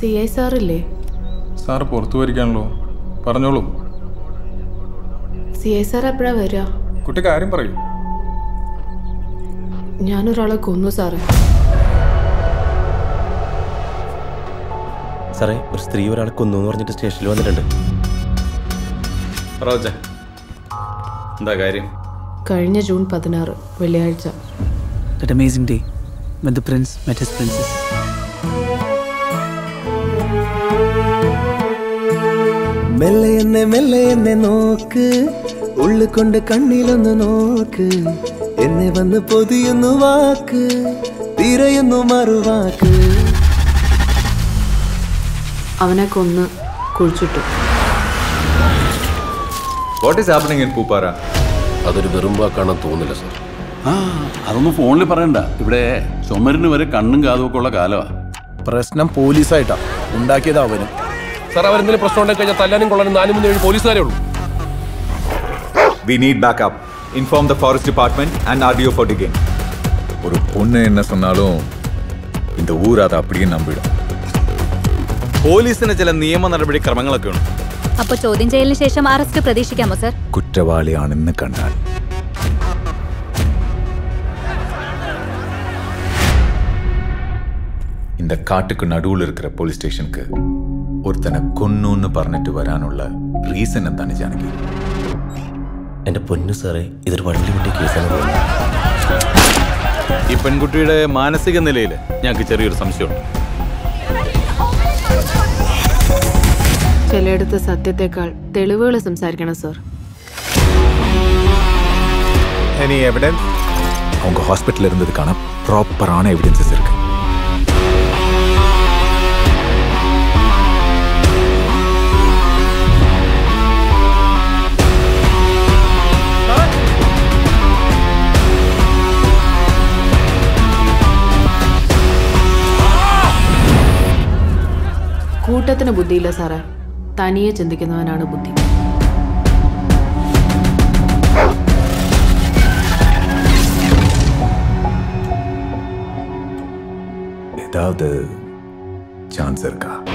C I സാറില്ലേ sir പുറത്തു വരിക്കാണല്ലോ പറഞ്ഞോളൂ C I sir എപ്പോഴാ വരിക കുട്ടി കാര്യം പറയൂ ഞാനൊരാളെ കൊന്നു സാറേ സാറേ ഒരു സ്ത്രീ ഒരാളെ കൊന്നു എന്ന് പറഞ്ഞിട്ട് സ്റ്റേഷനിൽ വന്നിട്ടുണ്ട് റോജ എന്താ കാര്യം കഴിഞ്ഞ ജൂൺ പതിനാറ് വെള്ളിയാഴ്ച That amazing day when the prince met his princess. മെല്ലെ എന്നെ മെല്ലെ എന്നെ നോക്ക് ഉള്ളുകൊണ്ട് കണ്ണിലൊന്ന് നോക്ക് എന്നെ വന്ന് പൊതിയുന്നു വാക്ക് തിരയുന്നു മറുവാക്ക് അവനെ കൊന്ന് കുഴിച്ചിട്ടു what is happening in Pooppara അതൊരു വെറും വാക്കാണെന്ന് തോന്നില്ല സാർ ആ അതൊന്നും ഫോണിൽ പറയണ്ട ഇവിടെ ചുമരിന് വരെ കണ്ണും കാതും ഒക്കെ ഉള്ള കാലമാ പ്രശ്നം പോലീസായിട്ടാ ഉണ്ടാക്കിയത് അവനും സാർ അവരെന്തെങ്കിലും പ്രശ്നം ഉണ്ടായി കഴിഞ്ഞാൽ തല്ലാനും കൊള്ളാനും നാലും മൂന്ന് ഏഴ് പോലീസുകാരേ ഉള്ളൂ we need backup inform the forest department and RTO for டிகேன் ஒரு பொண்ணு என்ன சொன்னாலும் இந்த ஊர் அதை அப்படியே நம்பிடும் പോലീസിന് ചില നിയമ നടപടിക്രമങ്ങളൊക്കെ ഉണ്ട് അപ്പൊ ചോദ്യം ചെയ്യലിന് ശേഷം അറസ്റ്റ് പ്രതീക്ഷിക്കാമോ സർ കുറ്റവാളിയാണെന്ന് കണ്ടാൽ இந்த காட்டுக்கு நடுவில் இருக்கிற போலீஸ் ஸ்டேஷனுக்கு ஒருத்தனை கொன்னுன்னு പറഞ്ഞിട്ട് വരാനുള്ള റീസൺ എന്താണ് ജാനകി എൻ്റെ പൊന്നു സാറേ ഇതൊരു വള്ളി വിട്ടിയ കേസാണ് ഈ പെൺകുട്ടിയുടെ മാനസിക നിലയിൽ ഞങ്ങൾക്ക് ചെറിയൊരു സംശയമുണ്ട് ചിലയിടത്ത് സത്യത്തെക്കാൾ തെളിവുകൾ സംസാരിക്കണം സാർ எனி எவிடன்ஸ் அவங்க ஹாஸ்பிட்டல் இருந்ததுக்கான ப்ராப்பரான எவிடன்சஸ் இருக்கு കൂട്ടത്തിന് ബുദ്ധിയില്ല സാറേ തനിയെ ചിന്തിക്കുന്നവനാണ് ബുദ്ധി ஏதாவது சான்ஸ் இருக்கா